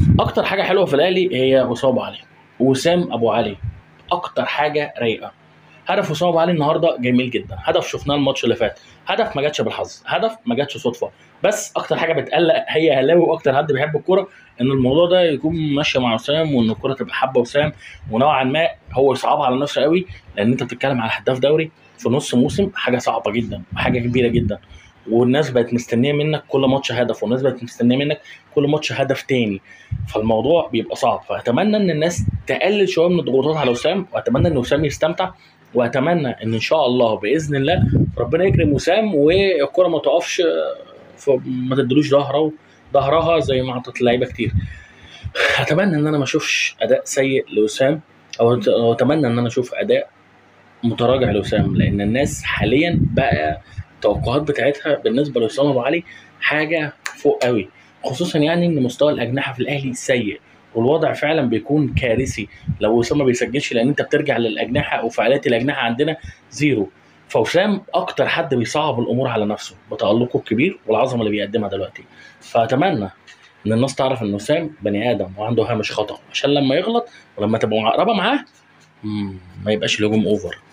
اكتر حاجه حلوه في الاهلي هي وسام ابو علي وسام ابو علي اكتر حاجه رايقه هدف وسام ابو علي النهارده جميل جدا هدف شفناه الماتش اللي فات هدف ما جاتش بالحظ هدف ما جاتش صدفه بس اكتر حاجه بتقلق هي هلاوي واكتر حد بيحب الكوره ان الموضوع ده يكون ماشي مع وسام وان الكوره تبقى حابه وسام ونوعا ما هو يصعبها على نفسه قوي لان انت بتتكلم على هداف دوري في نص موسم حاجه صعبه جدا وحاجه كبيره جدا والناس بقت مستنيه منك كل ماتش هدف والناس بقت مستنيه منك كل ماتش هدف تاني فالموضوع بيبقى صعب فاتمنى ان الناس تقلل شويه من الضغوطات على وسام واتمنى ان وسام يستمتع واتمنى ان ان شاء الله باذن الله ربنا يكرم وسام والكره ما تقفش ما تدلوش ظهره ظهرها زي ما عطت لعيبه كتير اتمنى ان انا ما اشوفش اداء سيء لوسام او أو اتمنى ان انا اشوف اداء متراجع لوسام لان الناس حاليا بقى التوقعات بتاعتها بالنسبه لوسام ابو علي حاجه فوق قوي خصوصا يعني ان مستوى الاجنحه في الاهلي سيء والوضع فعلا بيكون كارثي لو وسام ما بيسجلش لان انت بترجع للاجنحه وفعاليات الاجنحه عندنا زيرو فوسام اكتر حد بيصعب الامور على نفسه بتالقه الكبير والعظمه اللي بيقدمها دلوقتي فاتمنى ان الناس تعرف ان وسام بني ادم وعنده هامش خطا عشان لما يغلط ولما تبقى مقربه معاه مم، ما يبقاش الهجوم اوفر